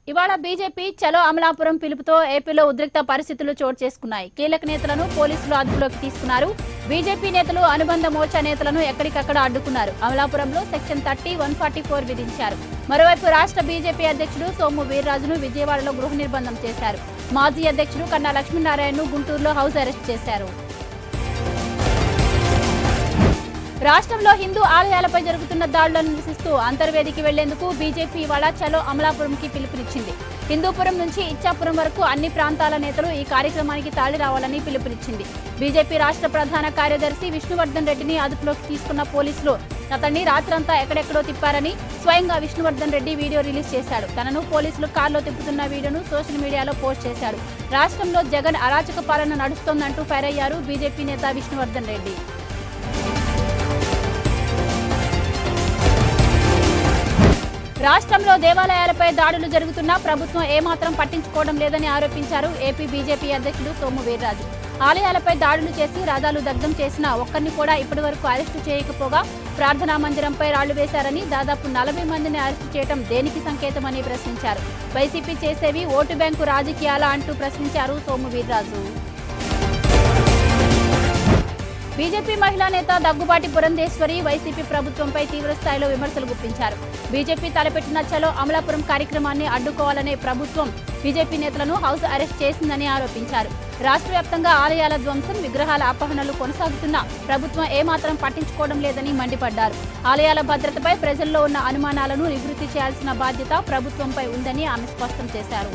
ఇవాళ బీజేపీ చలో అమలాపురం పిలుపుతో ఏపీలో ఉద్రిక్త పరిస్థితులు చోటు చేసుకున్నాయి కీలక నేతలను పోలీసులు అదుపులోకి తీసుకున్నారు బీజేపీ నేతలు అనుబంధ మోర్చా నేతలను ఎక్కడికక్కడ అడ్డుకున్నారు అమలాపురంలో section thirty one forty four విధించారు మరోవైపు రాష్ట్ర బీజేపీ అధ్యక్షుడు సోము వీర్రాజును విజయవాడలో గృహ నిర్బంధం చేశారు మాజీ అధ్యక్షుడు కన్నా లక్ష్మీనారాయణను గుంటూరులో హౌస్ అరెస్ట్ చేశారు రాష్ట్రంలో హిందూ ఆలయాలపై జరుగుతున్న దాడులను నిరసిస్తూ అంతర్వేదికి వెళ్లేందుకు బీజేపీ ఇవాళ చలో అమలాపురంకి పిలుపునిచ్చింది హిందూపురం నుంచి ఇచ్చాపురం వరకు అన్ని ప్రాంతాల నేతలు ఈ కార్యక్రమానికి తాళి రావాలని పిలుపునిచ్చింది బీజేపీ రాష్ట్ర ప్రధాన కార్యదర్శి విష్ణువర్ధన్ రెడ్డిని అదుపులోకి తీసుకున్న పోలీసులు అతన్ని రాత్రంతా ఎక్కడెక్కడో తిప్పారని స్వయంగా విష్ణువర్ధన్ రెడ్డి వీడియో రిలీజ్ చేశాడు తనను పోలీసులు కారులో తిప్పుతున్న వీడియోను సోషల్ మీడియాలో పోస్ట్ చేశాడు రాష్ట్రంలో జగన్ అరాచక పాలన నడుస్తోందంటూ ఫైర్ అయ్యారు బీజేపీ నేత విష్ణువర్ధన్ రెడ్డి రాష్ట్రంలో దేవాలయాలపై దాడులు జరుగుతున్నా ప్రభుత్వం ఏమాత్రం పట్టించుకోవడం లేదని ఆరోపించారు ఏపీ బీజేపీ అధ్యక్షుడు సోము వీర్రాజు ఆలయాలపై దాడులు చేసి రథాలు దగ్ధం చేసిన ఒక్కరిని కూడా ఇప్పటి వరకు అరెస్టు చేయకపోగా ప్రార్థనా మందిరంపై రాళ్లు వేశారని దాదాపు నలభై మందిని అరెస్టు చేయడం దేనికి సంకేతమని ప్రశ్నించారు వైసీపీ చేసేవి ఓటు బ్యాంకు రాజకీయాలా అంటూ ప్రశ్నించారు సోము వీర్రాజు బీజేపీ మహిళా నేత దగ్గుబాటి పురంధేశ్వరి వైసీపీ ప్రభుత్వంపై తీవ్రస్థాయిలో విమర్శలు గుప్పించారు బీజేపీ తలపెట్టిన చలో అమలాపురం కార్యక్రమాన్ని అడ్డుకోవాలనే ప్రభుత్వం బీజేపీ నేతలను హౌస్ అరెస్ట్ చేసిందని ఆరోపించారు రాష్ట్ర వ్యాప్తంగా ఆలయాల ధ్వంసం విగ్రహాల అపహరణలు కొనసాగుతున్నా ప్రభుత్వం ఏమాత్రం పట్టించుకోవడం లేదని మండిపడ్డారు ఆలయాల భద్రతపై ప్రజల్లో ఉన్న అనుమానాలను నివృత్తి చేయాల్సిన బాధ్యత ప్రభుత్వంపై ఉందని ఆమె స్పష్టం చేశారు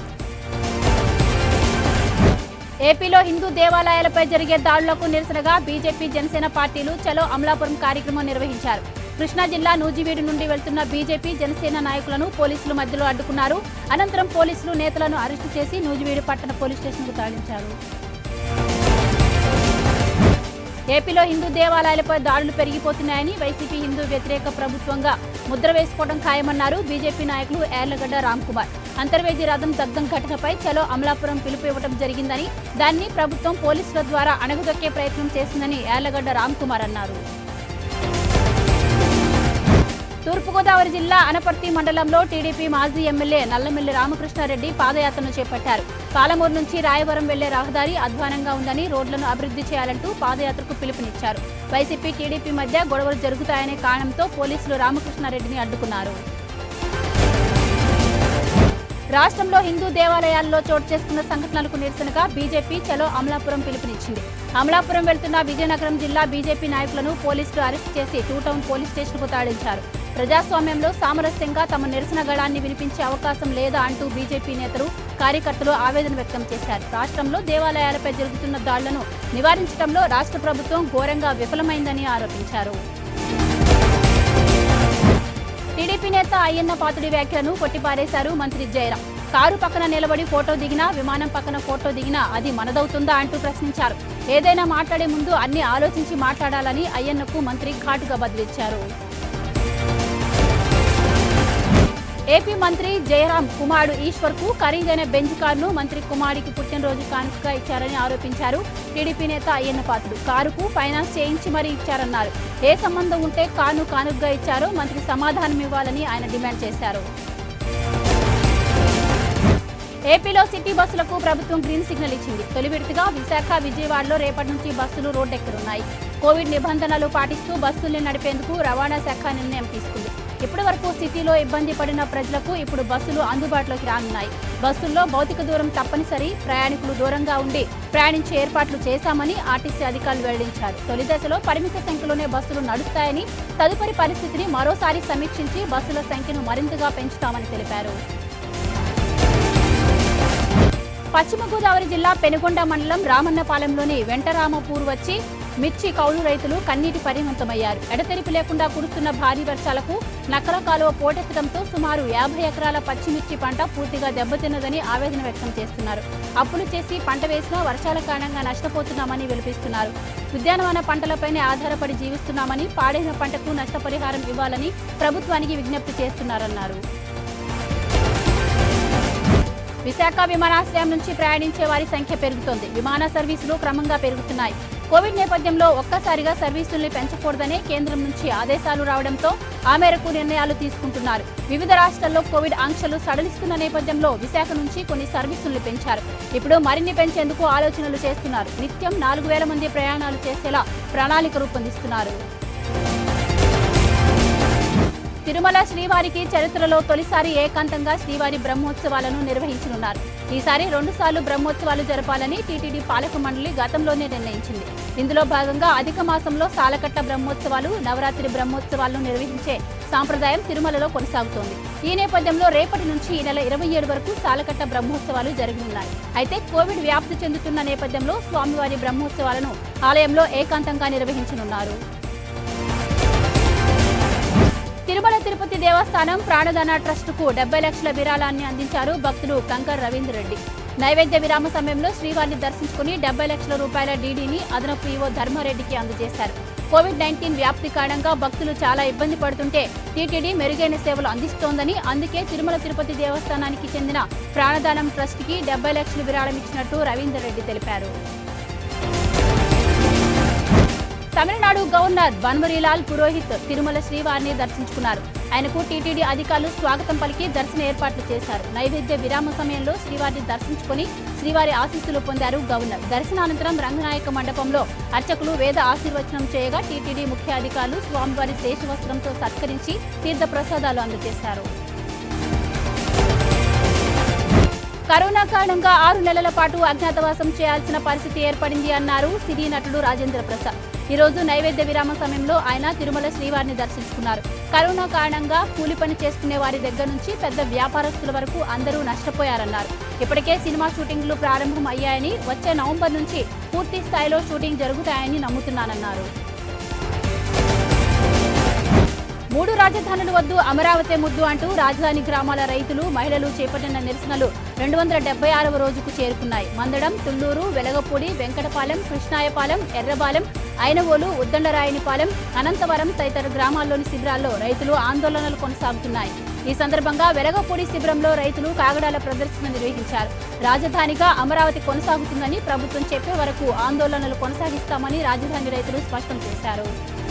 ఏపీలో హిందూ దేవాలయాలపై జరిగే దాడులకు నిరసనగా బీజేపీ జనసేన పార్టీలు చలో అమలాపురం కార్యక్రమం నిర్వహించారు కృష్ణా జిల్లా నూజివీడు నుండి వెళ్తున్న బీజేపీ జనసేన నాయకులను పోలీసులు మధ్యలో అడ్డుకున్నారు అనంతరం పోలీసులు నేతలను అరెస్టు చేసి నూజివీడు పట్టణ పోలీస్ స్టేషన్కు తరలించారు ఏపీలో హిందూ దేవాలయాలపై దాడులు పెరిగిపోతున్నాయని వైసీపీ హిందూ వ్యతిరేక ప్రభుత్వంగా ముద్ర వేసుకోవడం ఖాయమన్నారు బీజేపీ నాయకులు ఏర్లగడ్డ రామ్ కుమార్ అంతర్వేది రథం దగ్ధం ఘటనపై చలో అమలాపురం పిలుపు ఇవ్వడం జరిగిందని దాన్ని ప్రభుత్వం పోలీసుల ద్వారా అణగదొక్కే ప్రయత్నం చేసిందని ఏర్లగడ్డ రామ్ కుమార్ అన్నారు తూర్పుగోదావరి జిల్లా అనపర్తి మండలంలో టీడీపీ మాజీ ఎమ్మెల్యే నల్లమిల్లి రామకృష్ణారెడ్డి పాదయాత్రను చేపట్టారు పాలమూరు నుంచి రాయవరం వెళ్లే రహదారి అధ్వానంగా ఉందని రోడ్లను అభివృద్ధి చేయాలంటూ పాదయాత్రకు పిలుపునిచ్చారు వైసీపీ టీడీపీ మధ్య గొడవలు జరుగుతాయనే కారణంతో పోలీసులు రామకృష్ణారెడ్డిని అడ్డుకున్నారు రాష్ట్రంలో హిందూ దేవాలయాల్లో చోటు చేసుకున్న సంఘటనలకు నిరసనగా బీజేపీ చలో అమలాపురం పిలుపునిచ్చింది అమలాపురం వెళ్తున్న విజయనగరం జిల్లా బీజేపీ నాయకులను పోలీసులు అరెస్ట్ చేసి టూ టౌన్ పోలీస్ స్టేషన్కు తాడించారు ప్రజాస్వామ్యంలో సామరస్యంగా తమ నిరసన గళాన్ని వినిపించే అవకాశం లేదా అంటూ బీజేపీ నేతలు కార్యకర్తలు ఆవేదన వ్యక్తం చేశారు రాష్ట్రంలో దేవాలయాలపై జరుగుతున్న దాడులను నివారించడంలో రాష్ట్ర ప్రభుత్వం ఘోరంగా విఫలమైందని ఆరోపించారు టీడీపీ నేత అయ్యన్న పాతుడి వ్యాఖ్యలను కొట్టిపారేశారు మంత్రి జయరాం కారు పక్కన నిలబడి ఫోటో దిగినా విమానం పక్కన ఫోటో దిగినా అది మనదవుతుందా అంటూ ప్రశ్నించారు ఏదైనా మాట్లాడే ముందు అన్ని ఆలోచించి మాట్లాడాలని అయ్యన్నకు మంత్రి ఘాటుగా బదిలిచ్చారు ఏపీ మంత్రి జయరాం కుమారుడు ఈశ్వర్ కు ఖరీదైన బెంజ్ కారును మంత్రి కుమారుడికి పుట్టినరోజు కానుకగా ఇచ్చారని ఆరోపించారు టీడీపీ నేత అయ్యన్న పాత్రుడు కారుకు ఫైనాన్స్ చేయించి మరీ ఇచ్చారన్నారు ఏ సంబంధం ఉంటే కారును కానుకగా ఇచ్చారో మంత్రి సమాధానం ఇవ్వాలని ఆయన డిమాండ్ చేశారు ఏపీలో సిటీ బస్సులకు ప్రభుత్వం గ్రీన్ సిగ్నల్ ఇచ్చింది తొలి విడతగా విశాఖ విజయవాడలో రేపటి నుంచి బస్సులు రోడ్డెక్కనున్నాయి కోవిడ్ నిబంధనలు పాటిస్తూ బస్సుల్ని నడిపేందుకు రవాణా శాఖ నిర్ణయం తీసుకుంది ఇప్పటి వరకు సిటీలో ఇబ్బంది పడిన ప్రజలకు ఇప్పుడు బస్సులు అందుబాటులోకి రానున్నాయి బస్సుల్లో భౌతిక దూరం తప్పనిసరి ప్రయాణికులు దూరంగా ఉండి ప్రయాణించే ఏర్పాట్లు చేశామని ఆర్టీసీ అధికారులు వెల్లడించారు తొలి దశలో పరిమిత సంఖ్యలోనే బస్సులు నడుస్తాయని తదుపరి పరిస్థితిని మరోసారి సమీక్షించి బస్సుల సంఖ్యను మరింతగా పెంచుతామని తెలిపారు పశ్చిమ గోదావరి జిల్లా పెనుగొండ మండలం రామన్నపాలెంలోని వెంటరామపూర్ వచ్చి మిర్చి కౌలు రైతులు కన్నీటి పరిమితమయ్యారు ఎడతెరిపి లేకుండా కురుస్తున్న భారీ వర్షాలకు నక్కల కాలువ పోటెత్తడంతో సుమారు యాభై ఎకరాల పచ్చిమిర్చి పంట పూర్తిగా దెబ్బతిన్నదని ఆవేదన వ్యక్తం చేస్తున్నారు అప్పులు చేసి పంట వేసినా వర్షాల కారణంగా నష్టపోతున్నామని విలిపిస్తున్నారు ఉద్యానవన పంటలపైనే ఆధారపడి జీవిస్తున్నామని పాడైన పంటకు నష్టపరిహారం ఇవ్వాలని ప్రభుత్వానికి విజ్ఞప్తి చేస్తున్నారన్నారు విశాఖ విమానాశ్రయం నుంచి ప్రయాణించే వారి సంఖ్య పెరుగుతోంది విమాన సర్వీసులు క్రమంగా పెరుగుతున్నాయి కోవిడ్ నేపథ్యంలో ఒక్కసారిగా సర్వీసుల్ని పెంచకూడదనే కేంద్రం నుంచి ఆదేశాలు రావడంతో ఆ మేరకు నిర్ణయాలు తీసుకుంటున్నారు వివిధ రాష్ట్రాల్లో కోవిడ్ ఆంక్షలు సడలిస్తున్న నేపథ్యంలో విశాఖ నుంచి కొన్ని సర్వీసుల్ని పెంచారు ఇప్పుడు మరిన్ని పెంచేందుకు ఆలోచనలు చేస్తున్నారు నిత్యం నాలుగు వేల మంది ప్రయాణాలు చేసేలా ప్రణాళిక రూపొందిస్తున్నారు తిరుమల శ్రీవారికి చరిత్రలో తొలిసారి ఏకాంతంగా శ్రీవారి బ్రహ్మోత్సవాలను నిర్వహించనున్నారు ఈసారి రెండుసార్లు బ్రహ్మోత్సవాలు జరపాలని టీటీడీ పాలక మండలి గతంలోనే నిర్ణయించింది ఇందులో భాగంగా అధిక మాసంలో సాలకట్ట బ్రహ్మోత్సవాలు నవరాత్రి బ్రహ్మోత్సవాలను నిర్వహించే సాంప్రదాయం తిరుమలలో కొనసాగుతోంది ఈ నేపథ్యంలో రేపటి నుంచి ఈ నెల ఇరవై ఏడు వరకు సాలకట్ట బ్రహ్మోత్సవాలు జరగనున్నాయి అయితే కోవిడ్ వ్యాప్తి చెందుతున్న నేపథ్యంలో స్వామివారి బ్రహ్మోత్సవాలను ఆలయంలో ఏకాంతంగా నిర్వహించనున్నారు తిరుమల తిరుపతి దేవస్థానం ప్రాణదాన ట్రస్టుకు డెబ్బై లక్షల విరాళాన్ని అందించారు భక్తుడు కంకర్ రవీందర్ రెడ్డి నైవేద్య విరామ సమయంలో శ్రీవారిని దర్శించుకుని డెబ్బై లక్షల రూపాయల డీడీని అదనపు ఈవో ధర్మారెడ్డికి అందజేశారు కోవిడ్ నైన్టీన్ వ్యాప్తి కారణంగా భక్తులు చాలా ఇబ్బంది పడుతుంటే టీటీడీ మెరుగైన సేవలు అందిస్తోందని అందుకే తిరుమల తిరుపతి దేవస్థానానికి చెందిన ప్రాణదానం ట్రస్ట్కి డెబ్బై లక్షలు విరాళం ఇచ్చినట్టు రవీందర్ రెడ్డి తెలిపారు తమిళనాడు గవర్నర్ బన్వరీలాల్ పురోహిత్ తిరుమల శ్రీవారిని దర్శించుకున్నారు ఆయనకు టీటీడీ అధికారులు స్వాగతం పలికి దర్శన ఏర్పాట్లు చేశారు నైవేద్య విరామ సమయంలో శ్రీవారిని దర్శించుకుని శ్రీవారి ఆశీస్సులు పొందారు గవర్నర్ దర్శనానంతరం రంగనాయక మండపంలో అర్చకులు వేద ఆశీర్వచనం చేయగా టీటీడీ ముఖ్య అధికారులు స్వామివారి శేషవస్త్రంతో సత్కరించి తీర్థ ప్రసాదాలు అందజేశారు కరోనా కారణంగా ఆరు నెలల పాటు అజ్ఞాతవాసం చేయాల్సిన పరిస్థితి ఏర్పడింది అన్నారు సినీ నటుడు రాజేంద్ర ప్రసాద్ ఈ రోజు నైవేద్య విరామ సమయంలో ఆయన తిరుమల శ్రీవారిని దర్శించుకున్నారు కరోనా కారణంగా కూలి పని చేసుకునే వారి దగ్గర నుంచి పెద్ద వ్యాపారస్తుల వరకు అందరూ నష్టపోయారన్నారు ఇప్పటికే సినిమా షూటింగ్లు ప్రారంభం అయ్యాయని వచ్చే నవంబర్ నుంచి పూర్తి స్థాయిలో షూటింగ్ జరుగుతాయని నమ్ముతున్నానన్నారు మూడు రాజధానులు వద్దు అమరావతి ముద్దు అంటూ రాజధాని గ్రామాల రైతులు మహిళలు చేపట్టిన నిరసనలు రెండు వందల డెబ్బై ఆరవ రోజుకు చేరుకున్నాయి మందడం తుళ్లూరు వెలగపూడి వెంకటపాలెం కృష్ణాయపాలెం ఎర్రబాలెం ఐనవోలు ఉద్దండరాయనిపాలెం అనంతవరం తదితర గ్రామాల్లోని శిబిరాల్లో రైతులు ఆందోళనలు కొనసాగుతున్నాయి ఈ సందర్భంగా వెలగపూడి శిబిరంలో రైతులు కాగడాల ప్రదర్శన నిర్వహించారు రాజధానిగా అమరావతి కొనసాగుతుందని ప్రభుత్వం చెప్పే వరకు ఆందోళనలు కొనసాగిస్తామని రాజధాని రైతులు స్పష్టం చేశారు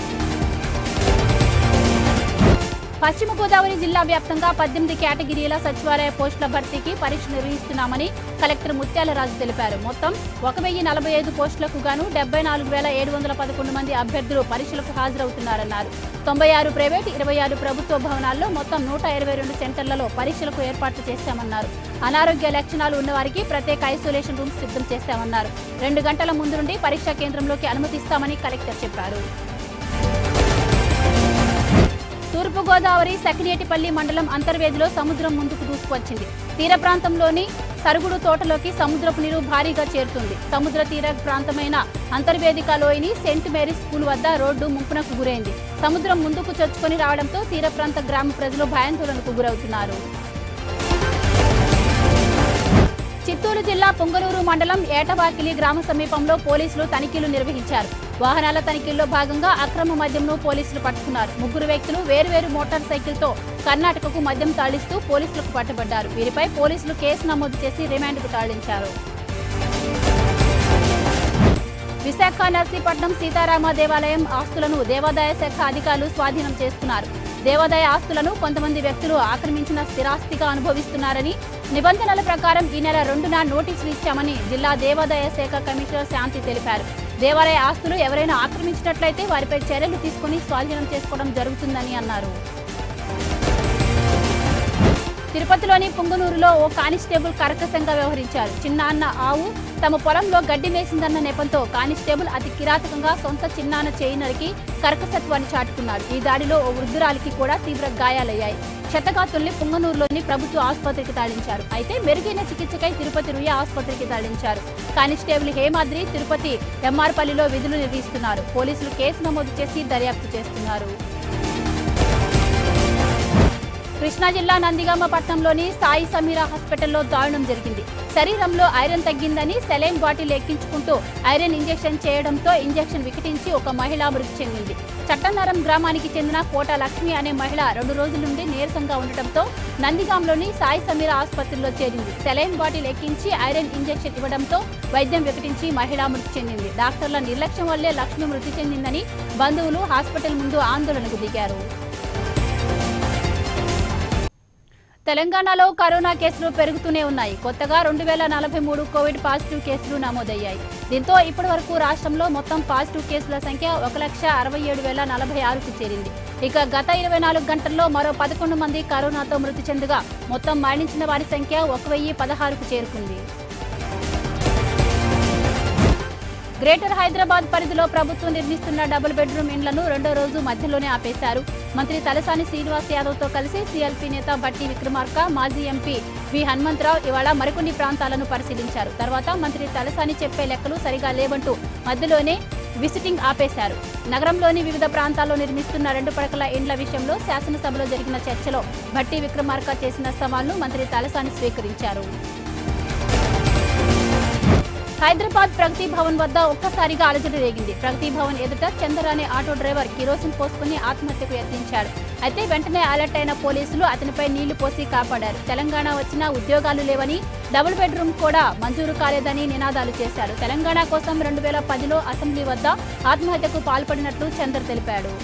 పశ్చిమ గోదావరి జిల్లా వ్యాప్తంగా పద్దెనిమిది కేటగిరీల సచివాలయ పోస్టుల భర్తీకి పరీక్ష నిర్వహిస్తున్నామని కలెక్టర్ ముత్యాలరాజు తెలిపారు మొత్తం ఒక వెయ్యి నలభై ఐదు పోస్టులకు గాను డెబ్బై నాలుగు వేల ఏడు వందల పదకొండు మంది అభ్యర్థులు పరీక్షలకు హాజరవుతున్నారన్నారు తొంభై ఆరు ప్రైవేట్ ఇరవై ఆరు ప్రభుత్వ భవనాల్లో మొత్తం నూట ఇరవై రెండు సెంటర్లలో పరీక్షలకు ఏర్పాట్లు చేశామన్నారు అనారోగ్య లక్షణాలు ఉన్నవారికి ప్రత్యేక ఐసోలేషన్ రూమ్స్ సిద్ధం చేశామన్నారు రెండు గంటల ముందు నుండి పరీక్షా కేంద్రంలోకి అనుమతిస్తామని కలెక్టర్ చెప్పారు తూర్పుగోదావరి సకినేటిపల్లి మండలం అంతర్వేదిలో సముద్రం ముందుకు దూసుకువచ్చింది తీర ప్రాంతంలోని సరుగుడు తోటలోకి సముద్రపు నీరు భారీగా చేరుతుంది సముద్ర తీర ప్రాంతమైన అంతర్వేదిక లోయని సెంట్ మేరీస్ స్కూల్ వద్ద రోడ్డు ముంపునకు గురైంది సముద్రం ముందుకు చొచ్చుకొని రావడంతో తీర ప్రాంత గ్రామ ప్రజలు భయాందోళనకు గురవుతున్నారు చిత్తూరు జిల్లా పొంగనూరు మండలం ఏటవాకిలి గ్రామ సమీపంలో పోలీసులు తనిఖీలు నిర్వహించారు వాహనాల తనిఖీల్లో భాగంగా అక్రమ మద్యంను పోలీసులు పట్టుకున్నారు ముగ్గురు వ్యక్తులు వేర్వేరు మోటార్ సైకిల్తో కర్ణాటకకు మద్యం తాళిస్తూ పోలీసులకు పట్టుబడ్డారు వీరిపై పోలీసులు కేసు నమోదు చేసి రిమాండ్కు తాళించారు విశాఖ నర్సీపట్నం సీతారామ దేవాలయం ఆస్తులను దేవాదాయ శాఖ అధికారులు స్వాధీనం చేసుకున్నారు దేవాదాయ ఆస్తులను కొంతమంది వ్యక్తులు ఆక్రమించిన స్థిరాస్తిగా అనుభవిస్తున్నారని నిబంధనల ప్రకారం ఈ నెల రెండున నోటీసులు ఇచ్చామని జిల్లా దేవాదాయ శాఖ కమిషనర్ శాంతి తెలిపారు దేవాలయ ఆస్తులు ఎవరైనా ఆక్రమించినట్లయితే వారిపై చర్యలు తీసుకుని స్వాధీనం చేసుకోవడం జరుగుతుందని అన్నారు తిరుపతిలోని పుంగనూరులో ఓ కానిస్టేబుల్ కర్కశంగా వ్యవహరించారు చిన్నాన్న ఆవు తమ పొలంలో గడ్డి మేసిందన్న నెపంతో కానిస్టేబుల్ అతి కిరాతకంగా సొంత చిన్నాన్న చేయి నరికి కర్కసత్వాన్ని చాటుకున్నాడు ఈ దాడిలో ఓ వృద్ధురాలికి కూడా తీవ్ర గాయాలయ్యాయి క్షతగాతుల్ని పుంగనూరులోని ప్రభుత్వ ఆసుపత్రికి తరలించారు అయితే మెరుగైన చికిత్సకై తిరుపతి రుయ ఆసుపత్రికి తరలించారు కానిస్టేబుల్ హేమాద్రి తిరుపతి ఎంఆర్పల్లిలో విధులు నిర్వహిస్తున్నారు పోలీసులు కేసు నమోదు చేసి దర్యాప్తు చేస్తున్నారు కృష్ణా జిల్లా నందిగామ పట్టణంలోని సాయి సమీర హాస్పిటల్లో దారుణం జరిగింది శరీరంలో ఐరన్ తగ్గిందని సెలైన్ బాటిల్ ఎక్కించుకుంటూ ఐరన్ ఇంజెక్షన్ చేయడంతో ఇంజెక్షన్ వికటించి ఒక మహిళ మృతి చెందింది చట్టనరం గ్రామానికి చెందిన కోట లక్ష్మి అనే మహిళ రెండు రోజుల నుండి నీరసంగా ఉండటంతో నందిగాంలోని సాయి సమీర ఆసుపత్రిలో చేరింది సెలైన్ బాటిల్ ఎక్కించి ఐరన్ ఇంజెక్షన్ ఇవ్వడంతో వైద్యం వికటించి మహిళ మృతి చెందింది డాక్టర్ల నిర్లక్ష్యం వల్లే లక్ష్మి మృతి చెందిందని బంధువులు హాస్పిటల్ ముందు ఆందోళనకు దిగారు తెలంగాణలో కరోనా కేసులు పెరుగుతూనే ఉన్నాయి కొత్తగా రెండు వేల నలభై మూడు కోవిడ్ పాజిటివ్ కేసులు నమోదయ్యాయి దీంతో ఇప్పటి వరకు రాష్ట్రంలో మొత్తం పాజిటివ్ కేసుల సంఖ్య ఒక లక్ష అరవై ఏడు వేల నలభై ఆరుకు చేరింది ఇక గత ఇరవై నాలుగు గంటల్లో మరో పదకొండు మంది కరోనాతో మృతి చెందగా మొత్తం మరణించిన వారి సంఖ్య ఒక వెయ్యి పదహారుకు చేరుకుంది గ్రేటర్ హైదరాబాద్ పరిధిలో ప్రభుత్వం నిర్మిస్తున్న డబుల్ బెడ్రూమ్ ఇండ్లను రెండో రోజు మధ్యలోనే ఆపేశారు మంత్రి తలసాని శ్రీనివాస్ యాదవ్ తో కలిసి సీఎల్పీ నేత బట్టి విక్రమార్క మాజీ ఎంపీ వి హనుమంతరావు ఇవాళ మరికొన్ని ప్రాంతాలను పరిశీలించారు తర్వాత మంత్రి తలసాని చెప్పే లెక్కలు సరిగా లేవంటూ మధ్యలోనే విజిటింగ్ ఆపేశారు నగరంలోని వివిధ ప్రాంతాల్లో నిర్మిస్తున్న రెండు పడకల ఇండ్ల విషయంలో శాసనసభలో జరిగిన చర్చలో భట్టి విక్రమార్క చేసిన సవాల్ను మంత్రి తలసాని స్వీకరించారు హైదరాబాద్ ప్రగతి భవన్ వద్ద ఒక్కసారిగా అలజడి రేగింది ప్రగతి భవన్ ఎదుట చందర్ అనే ఆటో డ్రైవర్ కిరోసిన్ పోసుకుని ఆత్మహత్యకు యత్నించాడు అయితే వెంటనే అలర్ట్ అయిన పోలీసులు అతనిపై నీళ్లు పోసి కాపాడారు తెలంగాణ వచ్చినా ఉద్యోగాలు లేవని డబుల్ బెడ్రూమ్ కూడా మంజూరు కాలేదని నినాదాలు చేశాడు తెలంగాణ కోసం రెండు వేల పదిలో అసెంబ్లీ వద్ద ఆత్మహత్యకు పాల్పడినట్లు చందర్ తెలిపాడు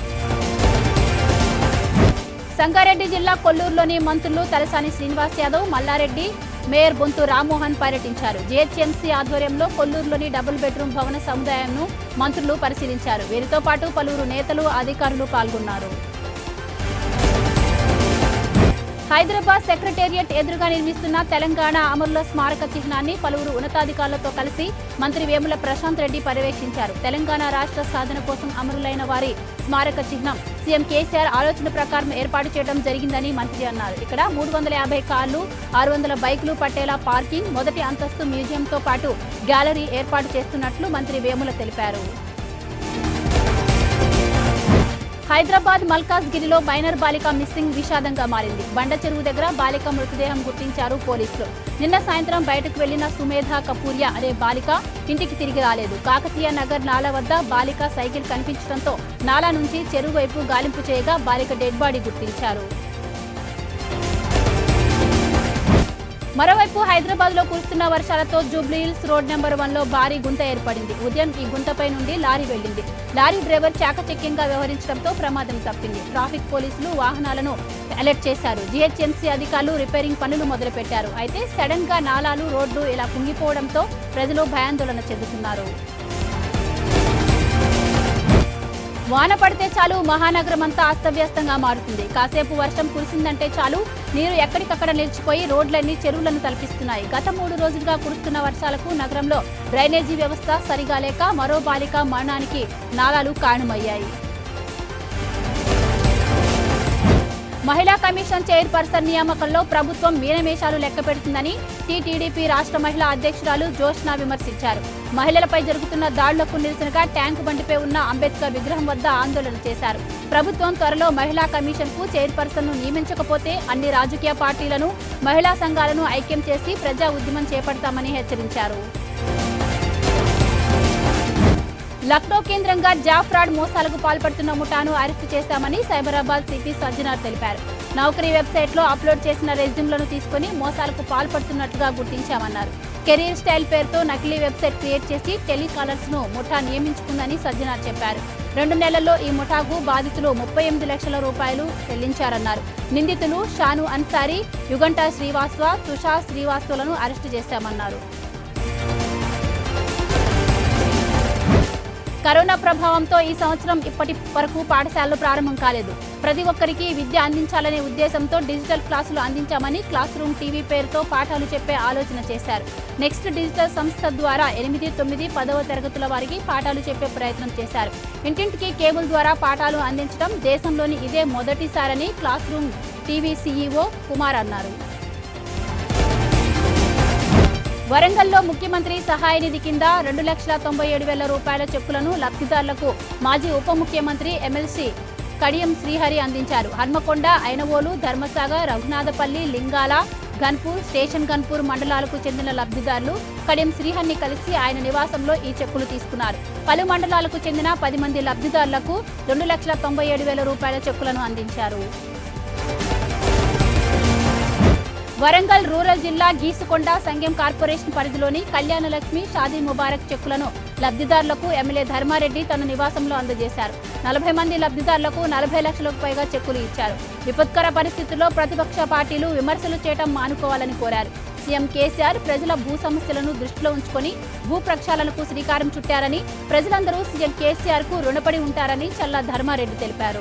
సంగారెడ్డి జిల్లా కొల్లూరులోని మంత్రులు తలసాని శ్రీనివాస్ యాదవ్ మల్లారెడ్డి మేయర్ బొంతు రామ్మోహన్ పర్యటించారు జీహెచ్ఎంసీ ఆధ్వర్యంలో కొల్లూరులోని డబుల్ బెడ్రూమ్ భవన సముదాయంను మంత్రులు పరిశీలించారు వీరితో పాటు పలువురు నేతలు అధికారులు పాల్గొన్నారు హైదరాబాద్ సెక్రటేరియట్ ఎదురుగా నిర్మిస్తున్న తెలంగాణ అమరుల స్మారక చిహ్నాన్ని పలువురు ఉన్నతాధికారులతో కలిసి మంత్రి వేముల ప్రశాంత్ రెడ్డి పర్యవేక్షించారు తెలంగాణ రాష్ట్ర సాధన కోసం అమరులైన వారి స్మారక చిహ్నం సీఎం కేసీఆర్ ఆలోచన ప్రకారం ఏర్పాటు చేయడం జరిగిందని మంత్రి అన్నారు ఇక్కడ మూడు వందల యాభై కార్లు ఆరు వందల బైకులు పట్టేలా పార్కింగ్ మొదటి అంతస్తు మ్యూజియంతో పాటు గ్యాలరీ ఏర్పాటు చేస్తున్నట్లు మంత్రి వేముల తెలిపారు హైదరాబాద్ మల్కాజ్ గిరిలో మైనర్ బాలిక మిస్సింగ్ విషాదంగా మారింది బండ చెరువు దగ్గర బాలిక మృతదేహం గుర్తించారు పోలీసులు నిన్న సాయంత్రం బయటకు వెళ్లిన సుమేధ కపూరియా అనే బాలిక ఇంటికి తిరిగి రాలేదు కాకతీయ నగర్ నాలా వద్ద బాలిక సైకిల్ కనిపించడంతో నాలా నుంచి చెరువు వైపు గాలింపు చేయగా బాలిక డెడ్ బాడీ గుర్తించారు మరోవైపు హైదరాబాద్ లో కురుస్తున్న వర్షాలతో జూబ్లీహిల్స్ రోడ్ నెంబర్ వన్ లో భారీ గుంత ఏర్పడింది ఉదయం ఈ గుంతపై నుండి లారీ వెళ్లింది లారీ డ్రైవర్ చాకచక్యంగా వ్యవహరించడంతో ప్రమాదం తప్పింది ట్రాఫిక్ పోలీసులు వాహనాలను అలర్ట్ చేశారు జీహెచ్ఎంసీ అధికారులు రిపేరింగ్ పనులు మొదలుపెట్టారు అయితే సడన్ గా నాలాలు రోడ్డు ఇలా కుంగిపోవడంతో ప్రజలు భయాందోళన చెందుతున్నారు వాన పడితే చాలు మహానగరం అంతా అస్తవ్యస్తంగా మారుతుంది కాసేపు వర్షం కురిసిందంటే చాలు నీరు ఎక్కడికక్కడ నిలిచిపోయి రోడ్లన్నీ చెరువులను తలపిస్తున్నాయి గత మూడు రోజులుగా కురుస్తున్న వర్షాలకు నగరంలో డ్రైనేజీ వ్యవస్థ సరిగా లేక మరో బాలిక మరణానికి నాలాలు కారణమయ్యాయి మహిళా కమిషన్ చైర్పర్సన్ నియామకంలో ప్రభుత్వం మీనమేషాలు లెక్క పెడుతుందని టీటీడీపీ రాష్ట్ర మహిళా అధ్యక్షురాలు జోష్నా విమర్శించారు మహిళలపై జరుగుతున్న దాడులకు నిరసనగా ట్యాంకు బండిపై ఉన్న అంబేద్కర్ విగ్రహం వద్ద ఆందోళన చేశారు ప్రభుత్వం త్వరలో మహిళా కమిషన్ కు చైర్పర్సన్ ను నియమించకపోతే అన్ని రాజకీయ పార్టీలను మహిళా సంఘాలను ఐక్యం చేసి ప్రజా ఉద్యమం చేపడతామని హెచ్చరించారు లక్నో కేంద్రంగా జాబ్ ఫ్రాడ్ మోసాలకు పాల్పడుతున్న ముఠాను అరెస్టు చేశామని సైబరాబాద్ సిపి సజ్జనార్ తెలిపారు నౌకరీ వెబ్సైట్ లో అప్లోడ్ చేసిన రెజ్యూమ్లను తీసుకుని మోసాలకు పాల్పడుతున్నట్లుగా గుర్తించామన్నారు కెరీర్ స్టైల్ పేరుతో నకిలీ వెబ్సైట్ క్రియేట్ చేసి టెలికాలర్స్ ను ముఠా నియమించుకుందని సజ్జనార్ చెప్పారు రెండు నెలల్లో ఈ ముఠాకు బాధితులు ముప్పై ఎనిమిది లక్షల రూపాయలు చెల్లించారన్నారు నిందితులు షాను అన్సారీ యుగంటా శ్రీవాస్వ తుషార్ శ్రీవాస్తవులను అరెస్టు చేశామన్నారు కరోనా ప్రభావంతో ఈ సంవత్సరం ఇప్పటి వరకు పాఠశాలలు ప్రారంభం కాలేదు ప్రతి ఒక్కరికి విద్య అందించాలనే ఉద్దేశంతో డిజిటల్ క్లాసులు అందించామని క్లాస్ రూమ్ టీవీ పేరుతో పాఠాలు చెప్పే ఆలోచన చేశారు నెక్స్ట్ డిజిటల్ సంస్థ ద్వారా ఎనిమిది తొమ్మిది పదవ తరగతుల వారికి పాఠాలు చెప్పే ప్రయత్నం చేశారు ఇంటింటికి కేబుల్ ద్వారా పాఠాలు అందించడం దేశంలోని ఇదే మొదటిసారని classroom TV CEO Kumar అన్నారు వరంగల్లో ముఖ్యమంత్రి సహాయ నిధి కింద రెండు లక్షల తొంభై ఏడు వేల రూపాయల చెక్కులను లబ్ధిదారులకు మాజీ ఉప ముఖ్యమంత్రి ఎమ్మెల్సీ కడియం శ్రీహరి అందించారు హన్మకొండ ఐనవోలు ధర్మసాగర్ రఘునాథపల్లి లింగాల గన్పూర్ స్టేషన్ గన్పూర్ మండలాలకు చెందిన లబ్ధిదారులు కడియం శ్రీహన్ని కలిసి ఆయన నివాసంలో ఈ చెక్కులు తీసుకున్నారు పలు మండలాలకు చెందిన పది మంది లబ్ధిదారులకు రెండు లక్షల తొంభై ఏడు వేల రూపాయల చెక్కులను అందించారు వరంగల్ రూరల్ జిల్లా గీసుకొండ సంఘం కార్పొరేషన్ పరిధిలోని కళ్యాణలక్ష్మి షాదీ ముబారక్ చెక్కులను లబ్ధిదారులకు ఎమ్మెల్యే ధర్మారెడ్డి తన నివాసంలో అందజేశారు నలభై మంది లబ్ధిదారులకు నలభై లక్షలకు పైగా చెక్కులు ఇచ్చారు విపత్కర పరిస్థితుల్లో ప్రతిపక్ష పార్టీలు విమర్శలు చేయడం మానుకోవాలని కోరారు సీఎం కేసీఆర్ ప్రజల భూ సమస్యలను దృష్టిలో ఉంచుకొని భూ ప్రక్షాళనకు శ్రీకారం చుట్టారని ప్రజలందరూ సీఎం కేసీఆర్ కు రుణపడి ఉంటారని చల్లా ధర్మారెడ్డి తెలిపారు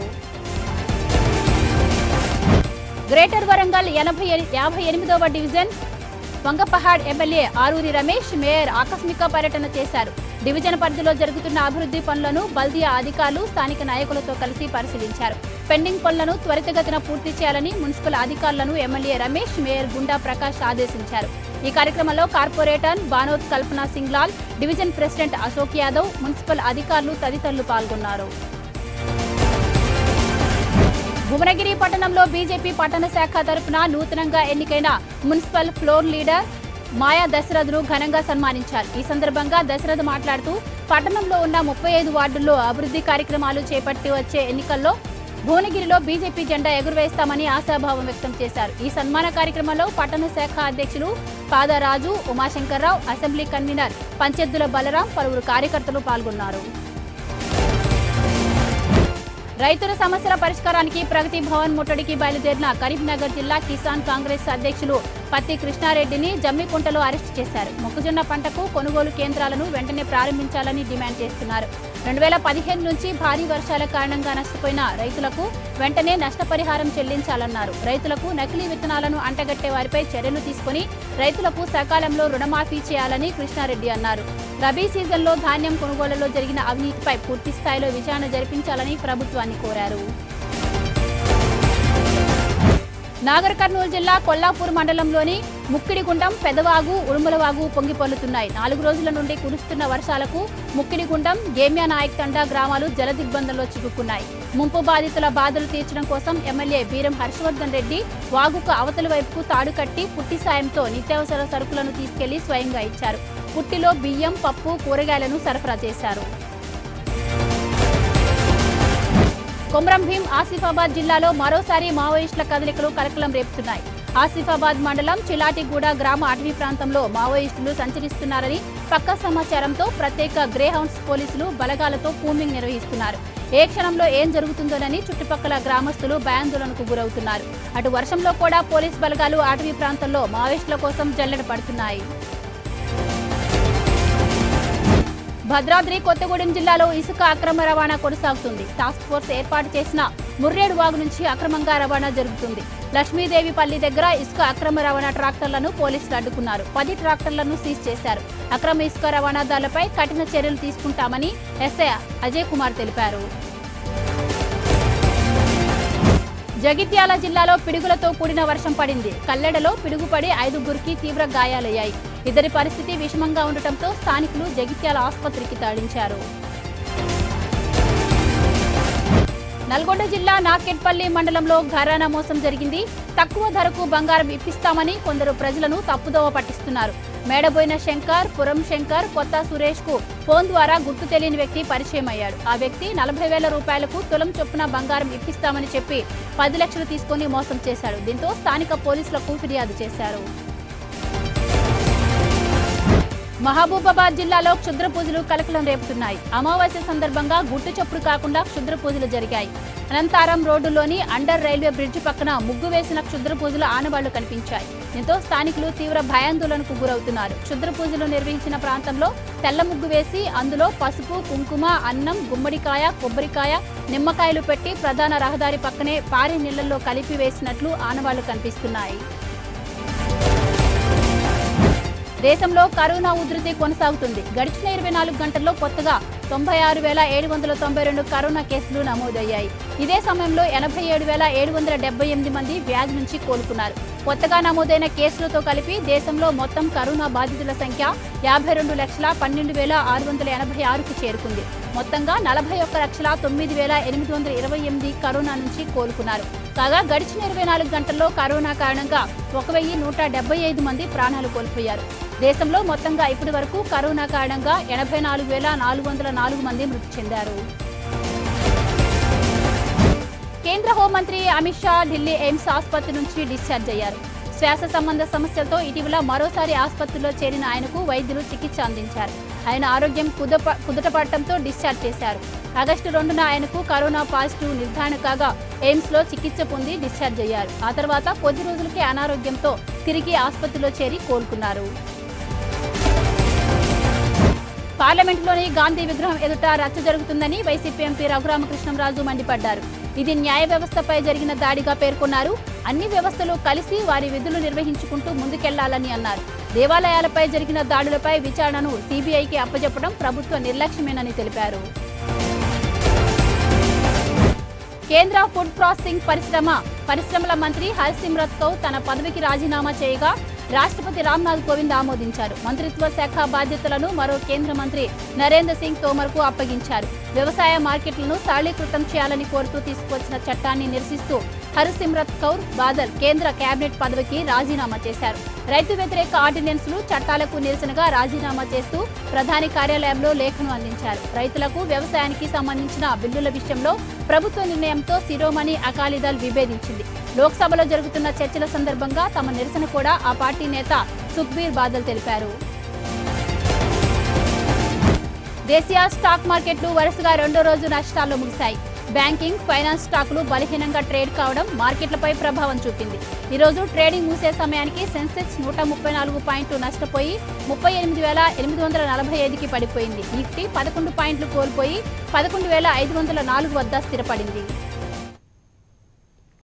గ్రేటర్ వరంగల్ ఎనభై ఎని- యాభై ఎనిమిదవ division Vangapahad MLA Aroori Ramesh mayor ఆకస్మిక పర్యటన చేశారు డివిజన్ పరిధిలో జరుగుతున్న అభివృద్ధి పనులను బల్దియా అధికారులు స్థానిక నాయకులతో కలిసి పరిశీలించారు పెండింగ్ పనులను త్వరితగతిన పూర్తి చేయాలని మున్సిపల్ అధికారులను ఎమ్మెల్యే రమేష్ మేయర్ గుండా ప్రకాష్ ఆదేశించారు ఈ కార్యక్రమంలో corporator Banoth Kalpana Singlal division president Ashok Yadav municipal అధికారులు తదితరులు పాల్గొన్నారు భువనగిరి పట్టణంలో బీజేపీ పట్టణ శాఖ తరపున నూతనంగా ఎన్నికైన మున్సిపల్ ఫ్లోర్ లీడర్ మాయా దశరథ్ను ఘనంగా సన్మానించారు ఈ సందర్భంగా దశరథ్ మాట్లాడుతూ పట్టణంలో ఉన్న ముప్పై ఐదు వార్డుల్లో అభివృద్ధి కార్యక్రమాలు చేపట్టి వచ్చే ఎన్నికల్లో భువనగిరిలో బీజేపీ జెండా ఎగురవేస్తామని ఆశాభావం వ్యక్తం చేశారు ఈ సన్మాన కార్యక్రమంలో పట్టణ శాఖ అధ్యక్షులు పాదరాజు ఉమాశంకర్రావు అసెంబ్లీ కన్వీనర్ పంచెద్దుల బలరాం పలువురు కార్యకర్తలు పాల్గొన్నారు రైతుల సమస్యల పరిష్కారానికి ప్రగతి భవన్ ముట్టడికి బయలుదేరిన కరీంనగర్ జిల్లా కిసాన్ కాంగ్రెస్ అధ్యక్షులు పత్తి కృష్ణారెడ్డిని జమ్మికుంటలో అరెస్టు చేశారు మొక్కజొన్న పంటకు కొనుగోలు కేంద్రాలను వెంటనే ప్రారంభించాలని డిమాండ్ చేస్తున్నారు రెండు వేల పదిహేను నుంచి భారీ వర్షాల కారణంగా నష్టపోయిన రైతులకు వెంటనే నష్టపరిహారం చెల్లించాలన్నారు రైతులకు నకిలీ విత్తనాలను అంటగట్టే వారిపై చర్యలు తీసుకుని రైతులకు సకాలంలో రుణమాఫీ చేయాలని కృష్ణారెడ్డి అన్నారు రబీ సీజన్లో ధాన్యం కొనుగోలులో జరిగిన అవినీతిపై పూర్తి స్థాయిలో విచారణ జరిపించాలని ప్రభుత్వాన్ని కోరారు నాగర్ కర్నూలు జిల్లా కొల్లాపూర్ మండలంలోని ముక్కిడిగుండం పెదవాగు ఉడుమలవాగు పొంగిపొల్లుతున్నాయి నాలుగు రోజుల నుండి కురుస్తున్న వర్షాలకు ముక్కిడిగుండం గేమ్యా నాయక్ తండా గ్రామాలు జల దిగ్బంధంలో చిక్కుకున్నాయి ముంపు బాధితుల బాధలు తీర్చడం కోసం ఎమ్మెల్యే బీరం హర్షవర్ధన్ రెడ్డి వాగుకు అవతలి వైపుకు తాడు కట్టి పుట్టి సాయంతో నిత్యావసర సరుకులను తీసుకెళ్లి స్వయంగా ఇచ్చారు పుట్టిలో బియ్యం పప్పు కూరగాయలను సరఫరా చేశారు కొమరం భీం ఆసిఫాబాద్ జిల్లాలో మరోసారి మావోయిస్టుల కదలికలు కలకలం రేపుతున్నాయి ఆసిఫాబాద్ మండలం చిలాటిగూడ గ్రామ అటవీ ప్రాంతంలో మావోయిస్టులు సంచరిస్తున్నారని పక్క సమాచారంతో ప్రత్యేక గ్రేహౌండ్స్ పోలీసులు బలగాలతో కూంబింగ్ నిర్వహిస్తున్నారు ఏ క్షణంలో ఏం జరుగుతుందోనని చుట్టుపక్కల గ్రామస్తులు భయాందోళనకు గురవుతున్నారు అటు వర్షంలో కూడా పోలీస్ బలగాలు అటవీ ప్రాంతంలో మావోయిస్టుల కోసం జల్లెడ పడుతున్నాయి భద్రాద్రి కొత్తగూడెం జిల్లాలో ఇసుక అక్రమ రవాణా కొనసాగుతుంది టాస్క్ ఫోర్స్ ఏర్పాటు చేసిన ముర్రేడు వాగు నుంచి అక్రమంగా రవాణా జరుగుతుంది లక్ష్మీదేవిపల్లి దగ్గర ఇసుక అక్రమ రవాణా ట్రాక్టర్లను పోలీసులు అడ్డుకున్నారు పది ట్రాక్టర్లను సీజ్ చేశారు అక్రమ ఇసుక రవాణాదారులపై కఠిన చర్యలు తీసుకుంటామని ఎస్ఐ అజయ్ కుమార్ తెలిపారు జగిత్యాల జిల్లాలో పిడుగులతో కూడిన వర్షం పడింది కల్లెడలో పిడుగుపడి ఐదుగురికి తీవ్ర గాయాలయ్యాయి ఇద్దరి పరిస్థితి విషమంగా ఉండటంతో స్థానికులు జగిత్యాల ఆసుపత్రికి తరలించారు నల్గొండ జిల్లా నాకెట్పల్లి మండలంలో ఘరానా మోసం జరిగింది తక్కువ ధరకు బంగారం ఇప్పిస్తామని కొందరు ప్రజలను తప్పుదోవ పట్టిస్తున్నారు మేడబోయిన శంకర్ పురం శంకర్ కొత్త సురేష్ కు ఫోన్ ద్వారా గుర్తు తెలియని వ్యక్తి పరిచయం అయ్యాడు ఆ వ్యక్తి నలభై వేల రూపాయలకు తులం చొప్పున బంగారం ఇప్పిస్తామని చెప్పి పది లక్షలు తీసుకొని మోసం చేశాడు దీంతో స్థానిక పోలీసులకు ఫిర్యాదు చేశారు మహబూబాబాద్ జిల్లాలో క్షుద్ర పూజలు కలకలం రేపుతున్నాయి అమావాస్య సందర్భంగా గుట్టు చప్పుడు కాకుండా క్షుద్ర పూజలు జరిగాయి అనంతారం రోడ్డులోని అండర్ రైల్వే బ్రిడ్జి పక్కన ముగ్గు వేసిన క్షుద్ర పూజల ఆనవాళ్లు కనిపించాయి దీంతో స్థానికులు తీవ్ర భయాందోళనకు గురవుతున్నారు క్షుద్ర పూజలు నిర్వహించిన ప్రాంతంలో తెల్ల ముగ్గు వేసి అందులో పసుపు కుంకుమ అన్నం గుమ్మడికాయ కొబ్బరికాయ నిమ్మకాయలు పెట్టి ప్రధాన రహదారి పక్కనే పారే నీళ్లలో కలిపి వేసినట్లు ఆనవాళ్లు కనిపిస్తున్నాయి దేశంలో కరోనా ఉధృతి కొనసాగుతుంది గడిచిన ఇరవై నాలుగు గంటల్లో కొత్తగా తొంభై ఆరు వేల ఏడు వందల తొంభై రెండు కరోనా కేసులు నమోదయ్యాయి ఇదే సమయంలో ఎనభై ఏడు వేల ఏడు వందల డెబ్బై ఎనిమిది మంది వ్యాధి నుంచి కోలుకున్నారు కొత్తగా నమోదైన కేసులతో కలిపి దేశంలో మొత్తం కరోనా బాధితుల సంఖ్య యాభై రెండు లక్షల పన్నెండు వేల ఆరు వందల ఎనభై ఆరుకు చేరుకుంది మొత్తంగా నలభై ఒక్క లక్షల తొమ్మిది వేల ఎనిమిది వందల ఇరవై ఎనిమిది కరోనా నుంచి కోలుకున్నారు కాగా గడిచిన ఇరవై నాలుగు గంటల్లో కరోనా కారణంగా ఒక వెయ్యి నూట డెబ్బై ఐదు మంది ప్రాణాలు కోల్పోయారు దేశంలో మొత్తంగా ఇప్పటి వరకు కరోనా కారణంగా ఎనభై నాలుగు వేల నాలుగు వందల నాలుగు మంది మృతి చెందారు కేంద్ర హోంమంత్రి అమిత్ షా ఢిల్లీ ఎయిమ్స్ ఆసుపత్రి నుంచి డిశ్చార్జ్ అయ్యారు శ్వాస సంబంధ సమస్యలతో ఇటీవల మరోసారి ఆసుపత్రిలో చేరిన ఆయనకు వైద్యులు చికిత్స అందించారు ఆయన ఆరోగ్యం కుదప కుదుటపడటంతో డిశ్చార్జ్ చేశారు ఆగస్టు రెండున ఆయనకు కరోనా పాజిటివ్ నిర్ధారణ కాగా ఎయిమ్స్లో చికిత్స పొంది డిశ్చార్జ్ అయ్యారు ఆ తర్వాత కొద్ది రోజులకే అనారోగ్యంతో తిరిగి ఆసుపత్రిలో చేరి కోలుకున్నారు పార్లమెంటులోని గాంధీ విగ్రహం ఎదుట రచ్చ జరుగుతుందని వైసీపీ ఎంపీ రఘురామకృష్ణంరాజు మండిపడ్డారు ఇది న్యాయ వ్యవస్థపై జరిగిన దాడిగా పేర్కొన్నారు అన్ని వ్యవస్థలు కలిసి వారి విధులు నిర్వహించుకుంటూ ముందుకెళ్లాలని అన్నారు దేవాలయాలపై జరిగిన దాడులపై విచారణను సీబీఐకి అప్పజెప్పడం ప్రభుత్వ నిర్లక్ష్యమేనని తెలిపారు కేంద్ర ఫుడ్ ప్రాసెసింగ్ పరిశ్రమ పరిశ్రమల మంత్రి హర్సిమ్రత్ కౌర్ తన పదవికి రాజీనామా చేయగా రాష్ట్రపతి రామ్నాథ్ కోవింద్ ఆమోదించారు మంత్రిత్వ శాఖ బాధ్యతలను మరో కేంద్ర మంత్రి నరేంద్ర సింగ్ తోమర్కు అప్పగించారు వ్యవసాయ మార్కెట్లను సరళీకృతం చేయాలని కోరుతూ తీసుకొచ్చిన చట్టాన్ని నిరసిస్తూ హర్సిమ్రత్ కౌర్ బాదల్ కేంద్ర కేబినెట్ పదవికి రాజీనామా చేశారు రైతు వ్యతిరేక ఆర్డినెన్స్లు చట్టాలకు నిరసనగా రాజీనామా చేస్తూ ప్రధాని కార్యాలయంలో లేఖను అందించారు రైతులకు వ్యవసాయానికి సంబంధించిన బిల్లుల విషయంలో ప్రభుత్వ నిర్ణయంతో శిరోమణి అకాలీదళ్ విభేదించింది లోక్సభలో జరుగుతున్న చర్చల సందర్భంగా తమ నిరసన కూడా ఆ పార్టీ నేత సుఖ్బీర్ బాదల్ తెలిపారు దేశీయ స్టాక్ మార్కెట్లు వరుసగా రెండో రోజు నష్టాల్లో ముగిశాయి బ్యాంకింగ్ ఫైనాన్స్ స్టాకులు బలహీనంగా ట్రేడ్ కావడం మార్కెట్లపై ప్రభావం చూపింది ఈ రోజు ట్రేడింగ్ మూసే సమయానికి సెన్సెక్స్ నూట ముప్పై నాలుగు పాయింట్లు నష్టపోయి ముప్పై ఎనిమిది వేల ఎనిమిది వందల నలభై ఐదుకి పడిపోయింది నిఫ్టీ పదకొండు పాయింట్లు కోల్పోయి పదకొండు వేల ఐదు వందల నాలుగు వద్ద స్థిరపడింది